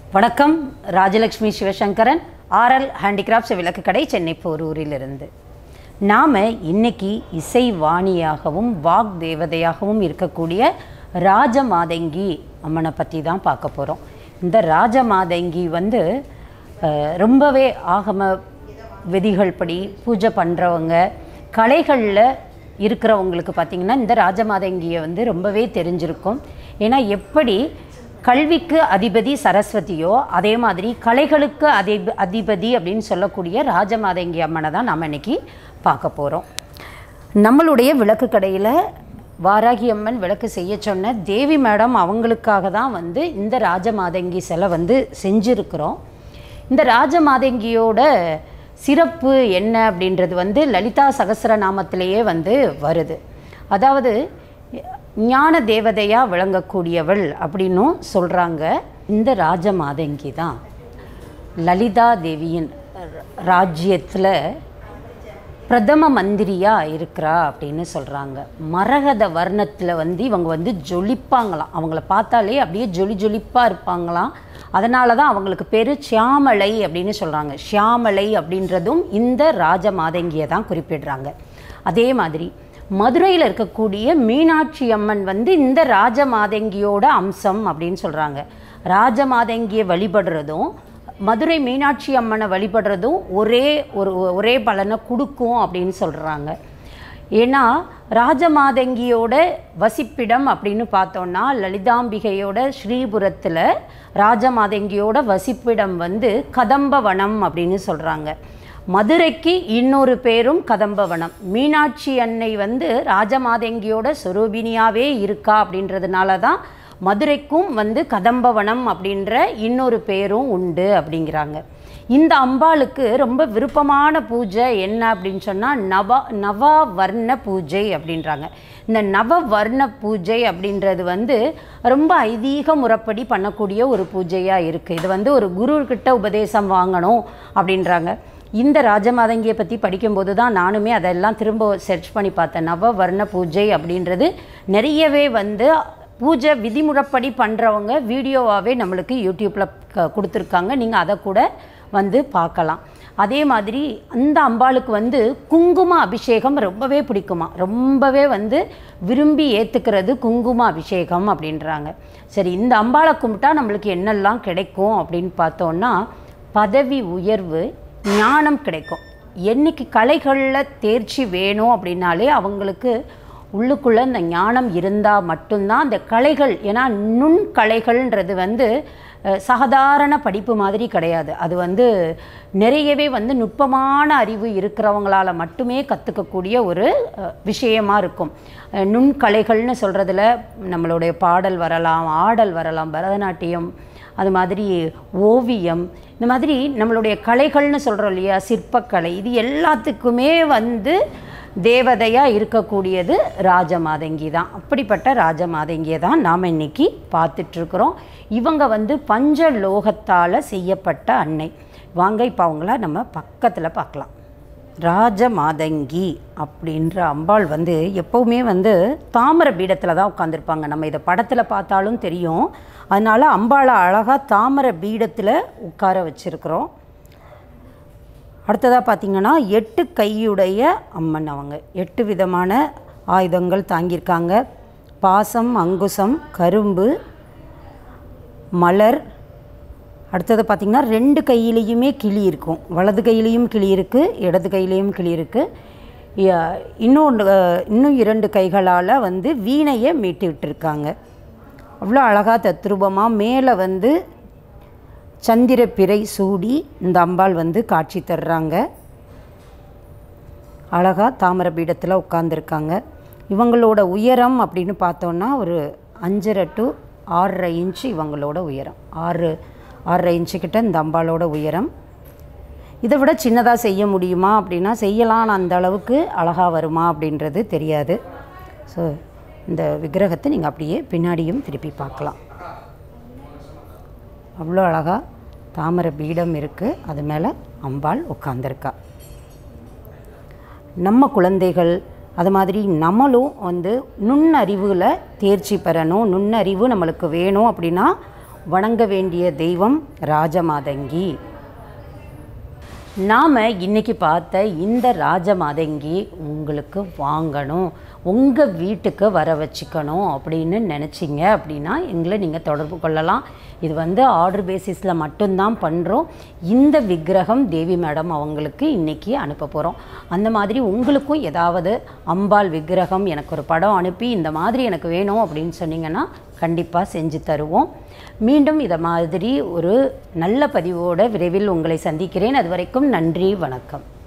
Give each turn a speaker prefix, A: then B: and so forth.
A: வணக்கம் Rajalakshmi Sivasankaran RL handicrafts விளக்கு கடை சென்னை போரூரிலிருந்து நாம் இன்னைக்கு இசை வாணியாகவும் வாக் தேவதையாகவும் இருக்கக்கூடிய ராஜமாதங்கி அம்மனை பற்றி தான் பார்க்க போகிறோம் இந்த ராஜமாதங்கி வந்து அஹ், ரொம்பவே ஆகம விதிகள் படி பூஜை பண்ணுறவங்க கலைகளில் இருக்கிறவங்களுக்கு பார்த்திங்கன்னா இந்த ராஜமாதங்கியை வந்து ரொம்பவே தெரிஞ்சிருக்கும் ஏன்னா எப்படி கல்விக்கு அதிபதி சரஸ்வதியோ அதே மாதிரி கலைகளுக்கு அதிப அதிபதி அப்படின்னு சொல்லக்கூடிய ராஜமாதங்கி அம்மனை தான் நம்ம இன்னைக்கு பார்க்க போகிறோம் நம்மளுடைய விளக்கு கடையில் வாராகி அம்மன் விளக்கு செய்ய சொன்ன தேவி மேடம் அவங்களுக்காக தான் வந்து இந்த ராஜமாதங்கி சிலை வந்து செஞ்சுருக்கிறோம் இந்த ராஜமாதங்கியோட சிறப்பு என்ன அப்படின்றது வந்து லலிதா சகஸ்ரநாமத்திலேயே வந்து வருது அதாவது ஞான தேவதையாக விளங்கக்கூடியவள் அப்படின்னும் சொல்கிறாங்க இந்த ராஜமாதங்கி தான் லலிதா தேவியின் ராஜ்யத்தில் பிரதம மந்திரியாக இருக்கிறா அப்படின்னு சொல்கிறாங்க மரகத வர்ணத்தில் வந்து இவங்க வந்து ஜொலிப்பாங்களாம் அவங்கள பார்த்தாலே அப்படியே ஜொலி ஜொலிப்பாக இருப்பாங்களாம் அதனால தான் அவங்களுக்கு பேர் ஷியாமலை அப்படின்னு சொல்கிறாங்க ஷியாமலை அப்படின்றதும் இந்த ராஜமாதங்கியை தான் குறிப்பிடுறாங்க அதே மாதிரி மதுரையில் இருக்கக்கூடிய மீனாட்சி அம்மன் வந்து இந்த ராஜமாதங்கியோட அம்சம் அப்படின்னு சொல்கிறாங்க ராஜமாதங்கியை வழிபடுறதும் மதுரை மீனாட்சி அம்மனை வழிபடுறதும் ஒரே ஒரு ஒரே பலனை கொடுக்கும் அப்படின்னு சொல்கிறாங்க ஏன்னா ராஜமாதங்கியோட வசிப்பிடம் அப்படின்னு பார்த்தோன்னா லலிதாம்பிகையோட ஸ்ரீபுரத்தில் ராஜமாதங்கியோட வசிப்பிடம் வந்து கதம்பவனம் அப்படின்னு சொல்கிறாங்க மதுரைக்கு இன்னொரு பேரும் கதம்பவனம் மீனாட்சி அன்னை வந்து ராஜமாதங்கியோட சொரூபினியாவே இருக்கா அப்படின்றதுனால தான் மதுரைக்கும் வந்து கதம்பவனம் அப்படின்ற இன்னொரு பேரும் உண்டு அப்படிங்கிறாங்க இந்த அம்பாளுக்கு ரொம்ப விருப்பமான பூஜை என்ன அப்படின்னு சொன்னால் நவ நவ வர்ண பூஜை அப்படின்றாங்க இந்த நவ வர்ண பூஜை அப்படின்றது வந்து ரொம்ப ஐதீக முறைப்படி பண்ணக்கூடிய ஒரு பூஜையாக இருக்குது இது வந்து ஒரு குருக்கிட்ட உபதேசம் வாங்கணும் அப்படின்றாங்க இந்த ராஜமாதங்கியை பற்றி படிக்கும்போது தான் நானுமே அதெல்லாம் திரும்ப சர்ச் பண்ணி பார்த்தேன் நவ வர்ண பூஜை அப்படின்றது நிறையவே வந்து பூஜை விதிமுறைப்படி பண்ணுறவங்க வீடியோவாகவே நம்மளுக்கு யூடியூப்பில் க கொடுத்துருக்காங்க நீங்கள் அதை கூட வந்து பார்க்கலாம் அதே மாதிரி அந்த அம்பாளுக்கு வந்து குங்கும அபிஷேகம் ரொம்பவே பிடிக்குமா ரொம்பவே வந்து விரும்பி ஏற்றுக்கிறது குங்கும அபிஷேகம் அப்படின்றாங்க சரி இந்த அம்பாளை கும்பிட்டா நம்மளுக்கு என்னெல்லாம் கிடைக்கும் அப்படின்னு பார்த்தோன்னா பதவி உயர்வு ஞானம் கிடைக்கும் என்னைக்கு கலைகளில் தேர்ச்சி வேணும் அப்படின்னாலே அவங்களுக்கு உள்ளுக்குள்ளே இந்த ஞானம் இருந்தால் மட்டும்தான் அந்த கலைகள் ஏன்னா நுண்கலைகள்ன்றது வந்து அஹ், சாதாரண படிப்பு மாதிரி கிடையாது அது வந்து நிறையவே வந்து நுட்பமான அறிவு இருக்கிறவங்களால மட்டுமே கற்றுக்கக்கூடிய ஒரு அஹ், விஷயமா இருக்கும் அஹ், நுண்கலைகள்னு சொல்கிறதுல நம்மளுடைய பாடல் வரலாம் ஆடல் வரலாம் பரதநாட்டியம் அது மாதிரி ஓவியம் இந்த மாதிரி நம்மளுடைய கலைகள்னு சொல்கிறோம் இல்லையா சிற்பக்கலை இது எல்லாத்துக்குமே வந்து தேவதையாக இருக்கக்கூடியது ராஜமாதங்கி தான் அப்படிப்பட்ட ராஜமாதங்கியை தான் நாம் இன்னைக்கு பார்த்துட்ருக்குறோம் இவங்க வந்து பஞ்சலோகத்தால் செய்யப்பட்ட அன்னை வாங்க இப்போ அவங்கள நம்ம பக்கத்தில் பார்க்கலாம் ராஜமாதங்கி அப்படின்ற அம்பாள் வந்து எப்போவுமே வந்து தாமரை பீடத்தில் தான் உட்காந்துருப்பாங்க நம்ம இதை படத்தில் பார்த்தாலும் தெரியும் அதனால் அம்பாளை அழகாக தாமரை பீடத்தில் உட்கார வச்சுருக்குறோம் அடுத்ததாக பார்த்தீங்கன்னா எட்டு கையுடைய அம்மன் அவங்க எட்டு விதமான ஆயுதங்கள் தாங்கியிருக்காங்க பாசம் அங்குசம் கரும்பு மலர் அடுத்தது பார்த்திங்கன்னா ரெண்டு கையிலையுமே கிளி இருக்கும் வலது கையிலையும் கிளி இருக்குது இடது கையிலையும் கிளி இருக்குது இன்னொன்று இன்னும் இரண்டு கைகளால் வந்து வீணையை மீட்டு விட்டுருக்காங்க அவ்வளோ அழகாக தத்ரூபமாக மேலே வந்து சந்திர பிறை சூடி இந்த அம்பாள் வந்து காட்சி தர்றாங்க அழகாக தாமரை பீடத்தில் உட்காந்துருக்காங்க இவங்களோட உயரம் அப்படின்னு பார்த்தோன்னா ஒரு அஞ்சரை டு ஆறரை இன்ச்சு இவங்களோட உயரம் ஆறு ஆறரை இன்ச்சு கிட்ட இந்த அம்பாளோட உயரம் இதை விட சின்னதாக செய்ய முடியுமா அப்படின்னா செய்யலாம் ஆனால் அந்த அளவுக்கு அழகாக வருமா அப்படின்றது தெரியாது ஸோ இந்த விக்கிரகத்தை நீங்கள் அப்படியே பின்னாடியும் திருப்பி பார்க்கலாம் அவ்வளோ அழகாக தாமரை பீடம் இருக்குது அது மேலே அம்பாள் உட்காந்துருக்கா நம்ம குழந்தைகள் அது மாதிரி நம்மளும் வந்து நுண்ணறிவில் தேர்ச்சி பெறணும் நுண்ணறிவு நம்மளுக்கு வேணும் அப்படின்னா வணங்க வேண்டிய தெய்வம் ராஜமாதங்கி நாம் இன்னைக்கு பார்த்த இந்த ராஜமாதங்கி உங்களுக்கு வாங்கணும் உங்கள் வீட்டுக்கு வர வச்சுக்கணும் அப்படின்னு நினச்சிங்க அப்படின்னா எங்களை நீங்கள் தொடர்பு கொள்ளலாம் இது வந்து ஆர்டர் பேசிஸில் மட்டும்தான் பண்ணுறோம் இந்த விக்கிரகம் தேவி மேடம் அவங்களுக்கு இன்றைக்கி அனுப்ப போகிறோம் அந்த மாதிரி உங்களுக்கும் ஏதாவது அம்பாள் விக்கிரகம் எனக்கு ஒரு படம் அனுப்பி இந்த மாதிரி எனக்கு வேணும் அப்படின்னு சொன்னீங்கன்னா கண்டிப்பாக செஞ்சு தருவோம் மீண்டும் இதை மாதிரி ஒரு நல்ல பதிவோடு விரைவில் உங்களை சந்திக்கிறேன் அது வரைக்கும் நன்றி வணக்கம்